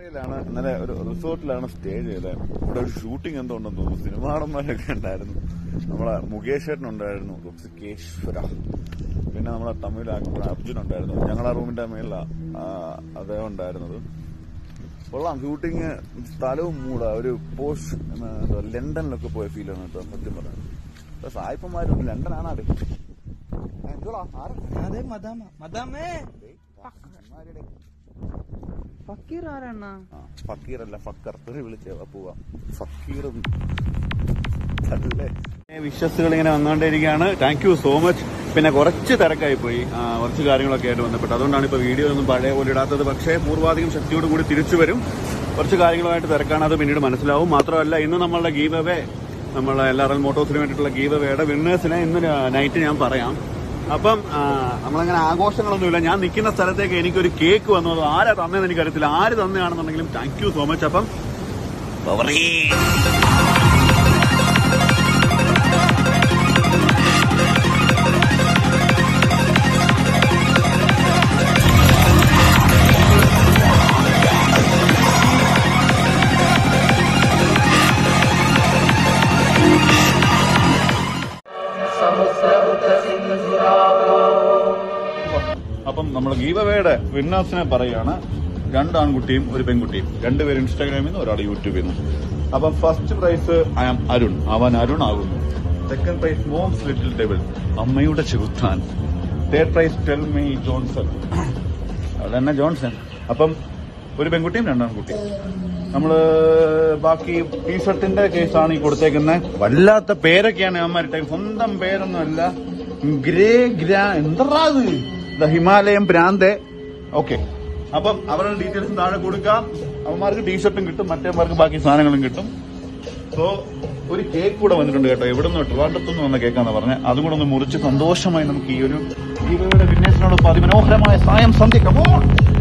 ാണ് ഇന്നലെ ഒരു റിസോർട്ടിലാണ് സ്റ്റേ ചെയ്തത് ഇവിടെ ഒരു ഷൂട്ടിംഗ് എന്തോ ഉണ്ടെന്ന് തോന്നുന്നു സിനിമാടന്മാരൊക്കെ ഉണ്ടായിരുന്നു നമ്മളെ മുകേഷ് ചേട്ടൻ ഉണ്ടായിരുന്നു ഋഷികേശ്വര പിന്നെ നമ്മളെ തമിഴ് ആക്ടർ അർജുൻ ഉണ്ടായിരുന്നു ഞങ്ങളെ റൂമിന്റെ മേളിലാ ആ, അദ്ദേഹം ഉണ്ടായിരുന്നത് കൊള്ളാം ഷൂട്ടിങ് സ്ഥലവും മൂടാ ഒരു പോഷ് ലണ്ടനിലൊക്കെ പോയ ഫീൽ ആണ് കേട്ടോ സത്യം പറയാം സായിപ്പന്മാരും ലണ്ടനാണ് അത് എന്തുവാ ആരാ അതെ മദാമ മദാമേ ആരുടെ? ഫക്കീർ ആരാണ് ആ, ഫക്കീറല്ല ഫക്കർ തെറി വിളിച്ച പോവാം ഫക്കീറും അല്ലേ വിശ്വസുകൾ ഇങ്ങനെ വന്നുകൊണ്ടിരിക്കുകയാണ് താങ്ക് യു സോ മച്ച് പിന്നെ കുറച്ച് തിരക്കായി പോയി ആ, കുറച്ച് കാര്യങ്ങളൊക്കെ ആയിട്ട് ബന്ധപ്പെട്ട് അതുകൊണ്ടാണ് ഇപ്പൊ വീഡിയോ ഒന്നും പഴയ പോലെ ഇടാത്തത് പക്ഷേ പൂർവാധികം ശക്തിയോട് കൂടി തിരിച്ചു വരും കുറച്ച് കാര്യങ്ങളുമായിട്ട് തിരക്കാണ് അത് പിന്നീട് മനസ്സിലാവും മാത്രമല്ല ഇന്ന് നമ്മളുടെ ഗീവ് അവേ നമ്മളെ എൽ ആർ എൽ മോട്ടോസിന് വേണ്ടിയിട്ടുള്ള ഗീവ് അവയുടെ വിന്നേഴ്സിനെ ഇന്ന് നൈറ്റ് ഞാൻ പറയാം അപ്പം ആ, നമ്മളങ്ങനെ ആഘോഷങ്ങളൊന്നുമില്ല ഞാൻ നിൽക്കുന്ന സ്ഥലത്തേക്ക് എനിക്കൊരു കേക്ക് വന്നത് ആരാ തന്നതെന്ന് എനിക്കറിയത്തില്ല ആര് തന്നെയാണെന്നുണ്ടെങ്കിലും താങ്ക് യു സോ മച്ച് അപ്പം പവറേ. അപ്പം നമ്മൾ ഗീവവേയുടെ വിന്നേഴ്സിനെ പറയുകയാണ് രണ്ട് ആൺകുട്ടിയും ഒരു പെൺകുട്ടിയും രണ്ടുപേരും ഇൻസ്റ്റാഗ്രാമിൽ നിന്ന് ഒരാൾ യൂട്യൂബിൽ നിന്ന് അപ്പം first prize I am Arun അവൻ അരുൺ ആകുന്നു second prize mom's little table അമ്മയുടെ ചെകുത്താൻ third prize tell me Johnson അവിടെ തന്നെ ജോൺസൺ അപ്പം ഒരു പെൺകുട്ടിയും രണ്ടാൺകുട്ടിയും നമ്മള് ബാക്കി ടീഷർട്ടിന്റെ കേസാണ് ഈ കൊടുത്തേക്കുന്നത് വല്ലാത്ത പേരൊക്കെയാണ് അമ്മമാരുടെ സ്വന്തം പേരൊന്നുമല്ല ഗ്രേ ഗ്രാ എന്താ അത് ദ ഹിമാലയം പ്രാന്തെ ഓക്കെ അപ്പം അവരുടെ ഡീറ്റെയിൽസ് താഴെ കൊടുക്കാം അവന്മാർക്ക് ടീഷർട്ടും കിട്ടും മറ്റേമാർക്ക് ബാക്കി സാധനങ്ങളും കിട്ടും സോ ഒരു കേക്ക് കൂടെ വന്നിട്ടുണ്ട് കേട്ടോ എവിടെ നിന്ന് ട്രിവാൻഡ്രത്തുനിന്ന് വന്ന കേക്കാന്ന് പറഞ്ഞത് അതും കൂടെ ഒന്ന് മുറിച്ച് സന്തോഷമായി നമുക്ക് ഈ ഒരു ഗീവയുടെ വിന്നേഴ്സിനോടൊപ്പം അതിമനോഹരമായ സായം സന്ധ്യ കമോൺ